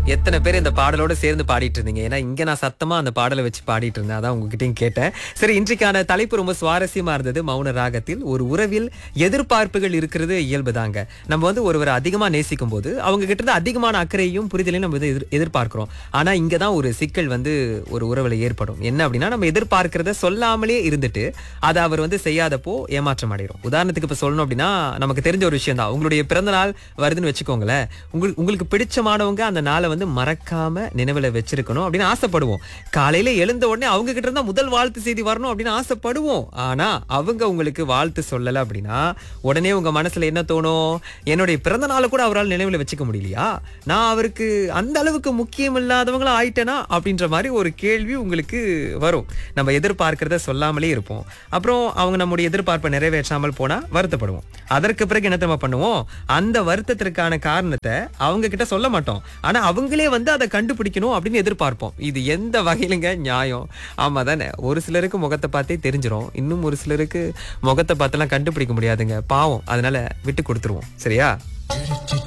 எத்தனை பேர் இந்த பாடலோட சேர்ந்து பாடிட்டு இருந்தீங்க ஏன்னா இங்க நான் சத்தமா அந்த பாடலை வச்சு பாடிட்டு இருந்தேன் அதான் உங்ககிட்டயும் கேட்டேன் சரி இன்றைக்கான தலைப்பு ரொம்ப சுவாரஸ்யமா இருந்தது மௌன ராகத்தில் ஒரு உறவில் எதிர்பார்ப்புகள் இருக்கிறது இயல்புதாங்க நம்ம வந்து ஒருவரை அதிகமா நேசிக்கும் போது அவங்க கிட்ட இருந்து அதிகமான அக்கறையும் புரிதலையும் நம்ம வந்து எதிர்- எதிர்பார்க்கிறோம் ஆனா இங்க தான் ஒரு சிக்கல் வந்து ஒரு உறவுல ஏற்படும் என்ன அப்படின்னா நம்ம எதிர்பார்க்கிறத சொல்லாமலே இருந்துட்டு அதை அவர் வந்து செய்யாதப்போ ஏமாற்றம் அடைகிறோம் உதாரணத்துக்கு இப்ப சொல்லணும் அப்படின்னா நமக்கு தெரிஞ்ச ஒரு விஷயம் தான் உங்களுடைய பிறந்த நாள் வருதுன்னு வச்சுக்கோங்களேன் உங்களுக்கு உங்களுக்கு பிடிச்சமானவங்க அந்த நாளை வந்து மறக்காம நினைவுல வச்சிருக்கணும் அப்படின்னு ஆசைப்படுவோம் காலையில எழுந்த உடனே அவங்க கிட்ட இருந்தா முதல் வாழ்த்து செய்தி வரணும் அப்படின்னு ஆசைப்படுவோம் ஆனா அவங்க உங்களுக்கு வாழ்த்து சொல்லல அப்படின்னா உடனே உங்க மனசுல என்ன தோணும் என்னுடைய பிறந்த நாளை கூட அவரால் நினைவுல வச்சுக்க முடியலையா நான் அவருக்கு அந்த அளவுக்கு முக்கியம் இல்லாதவங்களா ஆயிட்டேனா அப்படின்ற மாதிரி ஒரு கேள்வி உங்களுக்கு வரும் நம்ம எதிர்பார்க்கிறத சொல்லாமலே இருப்போம் அப்புறம் அவங்க நம்முடைய எதிர்பார்ப்பை நிறைவேற்றாமல் போனா வருத்தப்படுவோம் அதற்கு பிறகு என்ன நம்ம பண்ணுவோம் அந்த வருத்தத்திற்கான காரணத்தை அவங்க கிட்ட சொல்ல மாட்டோம் ஆனா அவங்களே வந்து அதை கண்டுபிடிக்கணும் அப்படின்னு எதிர்பார்ப்போம் இது எந்த வகையிலுங்க நியாயம் ஆமா தானே ஒரு சிலருக்கு முகத்தை பார்த்தே தெரிஞ்சிரும் இன்னும் ஒரு சிலருக்கு முகத்தை பார்த்தெல்லாம் கண்டுபிடிக்க முடியாதுங்க பாவம் அதனால விட்டு கொடுத்துருவோம் சரியா